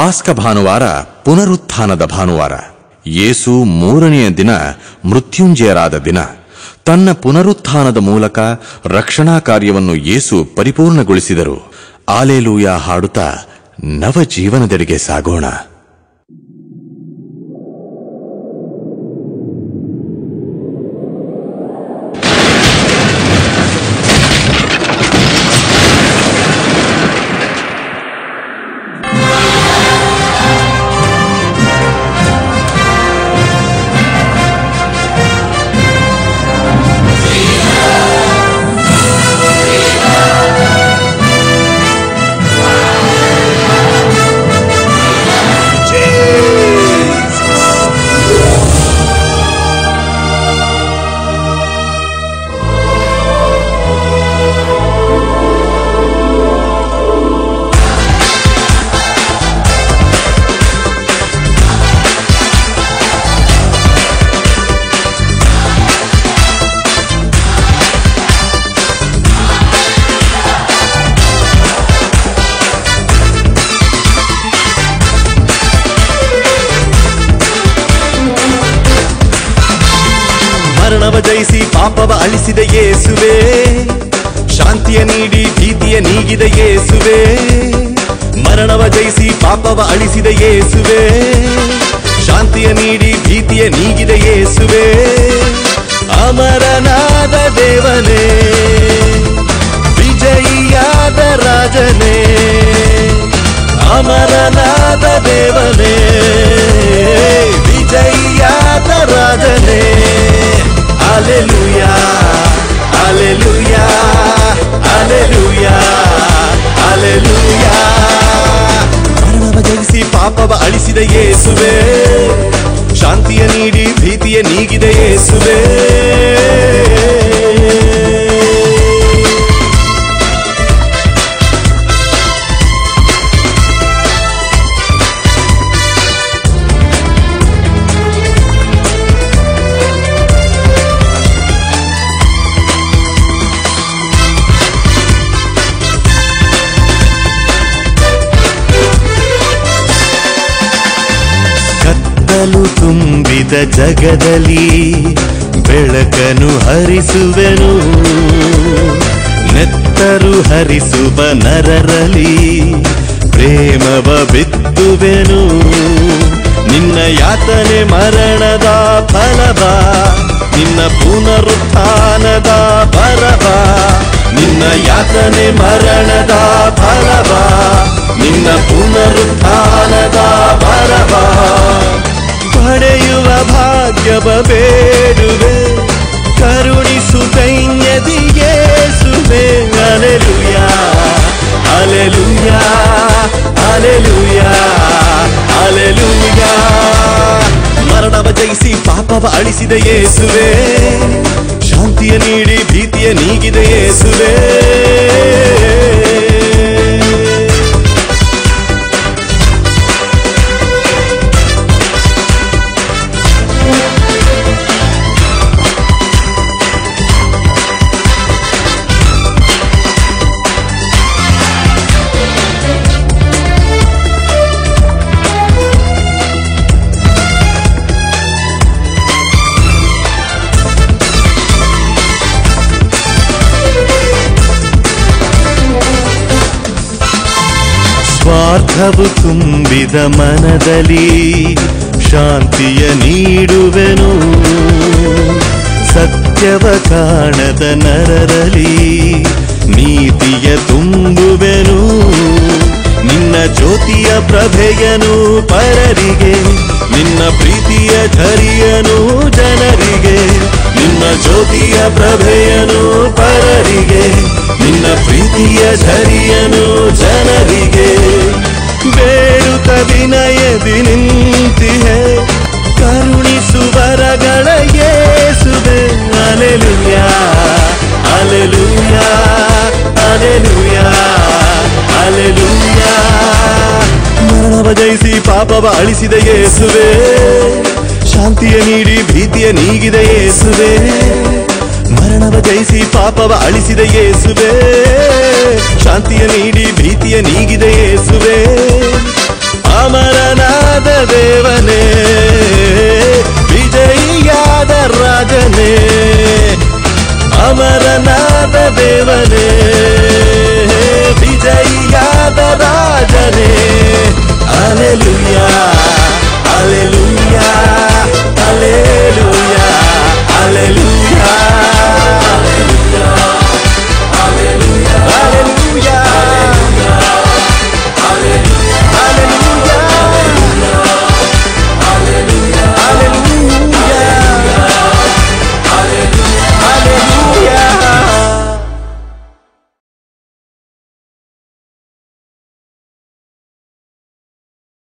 ಪಾಸ್ಕ ಭಾನುವಾರ ಪುನರುತ್ಥಾನದ ಭಾನುವಾರ ಯೇಸು ಮೂರನೆಯ ದಿನ ಮೃತ್ಯುಂಜಯರಾದ ದಿನ ತನ್ನ ಪುನರುತ್ಥಾನದ ಮೂಲಕ ರಕ್ಷಣಾ ಕಾರ್ಯವನ್ನು ಯೇಸು ಪರಿಪೂರ್ಣಗೊಳಿಸಿದರು ಆಲೇಲೂಯ ಹಾಡುತ್ತಾ ನವಜೀವನದೆಡೆಗೆ ಸಾಗೋಣ ಮರಣವ ಜಯಿಸಿ ಪಾಪವ ಅಳಿಸಿದ ಯೇಸುವೆ ಶಾಂತಿಯ ನೀಡಿ ಭೀತಿಯ ನೀಗಿದ ಯೇಸುವೆ ಮರಣವ ಜಯಿಸಿ ಪಾಪವ ಅಳಿಸಿದ ಯೇಸುವೆ ಶಾಂತಿಯ ನೀಡಿ ಭೀತಿಯ ನೀಗಿದ ಯೇಸುವೆ ಅಮರನಾದ ದೇವನೇ ವಿಜಯಿಯಾದ ರಾಜನೇ ಅಮರನಾದ ದೇವನೇ ವಿಜಯಿಯಾದ ರಾಜನೇ ಅಲೆಲುಯಾ ಅಲೆಲುಯಾ ಅಲೆಲುಯಾ ಅಲೆಲುಯಾ ಮರಣವ ಜಯಿಸಿ ಪಾಪವ ಅಳಿಸಿದ ಯೇಸುವೆ ಶಾಂತಿಯ ನೀಡಿ ಭೀತಿಯ ನೀಗಿದ ಯೇಸುವೆ ಕತ್ತಲು ತುಂಬಿದ ಜಗದಲ್ಲಿ ಬೆಳಕನು ಹರಿಸುವೆನು ನೆತ್ತರು ಹರಿಸುವ ನರರಲಿ ಪ್ರೇಮವ ಬಿತ್ತುವೆನು ನಿನ್ನ ಯಾತನೆ ಮರಣದ ಫಲವ ನಿನ್ನ ಪುನರುತ್ಥಾನದ ಬರವ ನಿನ್ನ ಯಾತನೆ ಮರಣದ ಫಲವ ನಿನ್ನ ಪುನರುತ್ಥಾನದ ಬರವ ಪಡೆಯುವ ಭಾಗ್ಯವ ಬೇಡುವೆ ಕರುಣಿಸು ಕೈನ್ಯದಿಯೇಸುವೆ ಅಲೆಲುಯಾ ಅಲೆಲುಯಾ ಅಲೆಲುಯಾ ಅಲೆಲುಯಾ ಮರಣವ ಜಯಿಸಿ ಪಾಪವ ಅಳಿಸಿದ ಯೇಸುವೆ ಶಾಂತಿಯ ನೀಡಿ ಭೀತಿಯ ನೀಗಿದ ಯೇಸುವೆ ಸ್ವಾರ್ಥವು ತುಂಬಿದ ಮನದಲ್ಲಿ ಶಾಂತಿಯ ನೀಡುವೆನು ಸತ್ಯವ ಕಾಣದ ನರರಲಿ ನೀತಿಯ ತುಂಬುವೆನು ನಿನ್ನ ಜ್ಯೋತಿಯ ಪ್ರಭೆಯನು ಪರರಿಗೆ ನಿನ್ನ ಪ್ರೀತಿಯ ಝರಿಯನು ಜನರಿಗೆ ನಿನ್ನ ಜ್ಯೋತಿಯ ಪ್ರಭೆಯನು ಪರರಿಗೆ ನಿನ್ನ ಪ್ರೀತಿಯ ಝರಿಯನು ಜನರಿಗೆ ಬೇಡುತ್ತ ವಿನಯದಿ ನಿಂತಿಹೆ ಕರುಣಿಸುವರಗಳ ಯೇಸುವೆ ಅಲೆಲುಯಾ ಅಲೆಲುಯಾ ಅಲೆಲುಯಾ ಅಲೆಲುಯಾ ಮರಣವ ಜಯಿಸಿ ಪಾಪವ ಅಳಿಸಿದ ಯೇಸುವೆ ಶಾಂತಿಯ ನೀಡಿ ಭೀತಿಯ ನೀಗಿದ ಯೇಸುವೆ ಮರಣವ ಜಯಿಸಿ ಪಾಪವ ಅಳಿಸಿದ ಯೇಸುವೆ ಶಾಂತಿಯ ನೀಡಿ ಭೀತಿಯ ನೀಗಿದ ಯೇಸುವೆ ಅಮರ ದೇವನೇ ವಿಜಯಿಯಾದ ರಾಜನೇ ಅಮರನಾದ ದೇವನೇ